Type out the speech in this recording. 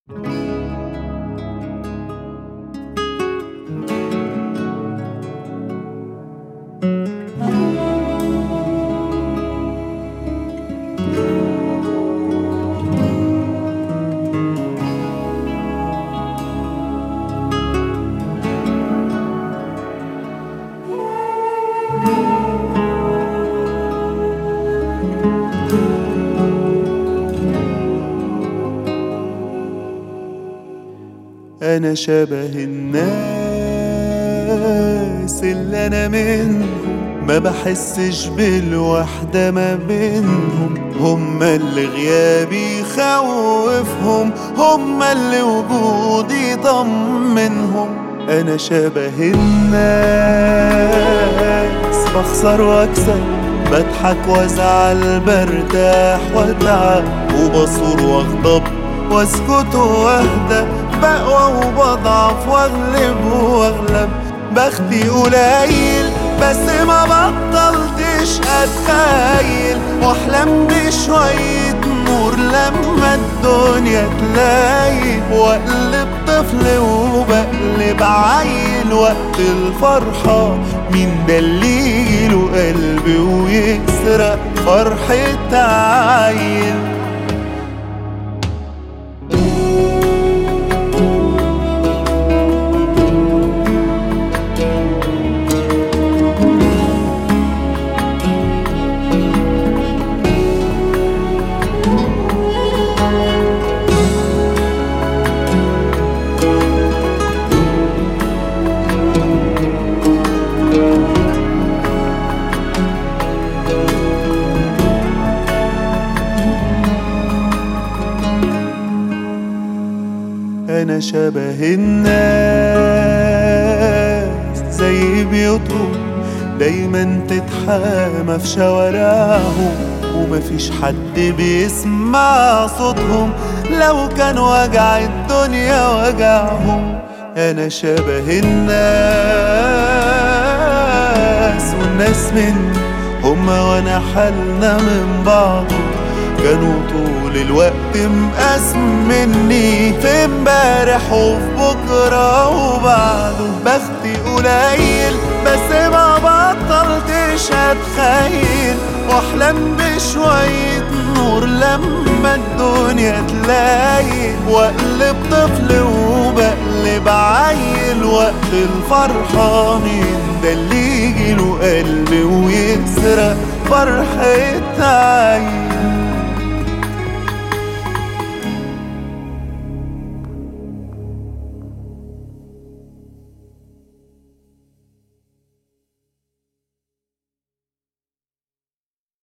أنا شبه الناس اللي أنا منهم ما بحسش بالوحدة ما بينهم هم اللي غيابي يخوفهم هم اللي وجودي يطمنهم أنا شبه الناس بخسر وأكسب بضحك وازعل برتاح واتعب وبصور واغضب واسكت واهدى بقوى وبضعف واغلب واغلب بختي قليل بس ما بطلتش اتخيل واحلم بشوية نور لما الدنيا تلاقي واقلب طفل وبقلب عيل وقت الفرحة مين ده اللي يجيله قلبي ويسرق فرحة عيل أنا شبه الناس زي بيوتهم دايما تتحامى في شوارعهم ومفيش حد بيسمع صوتهم لو كان وجع الدنيا وجعهم أنا شبه الناس والناس مني هما وانا حالنا من بعض كانوا طول الوقت مقاسم مني في امبارح وفي بكرة وبعده بختي قليل بس ما بطلتش اتخيل واحلم بشوية نور لما الدنيا تلاقي واقلب طفل وبقلب عيل وقت الفرحة مين ده اللي يجيله قلبي ويسرق فرحة عيل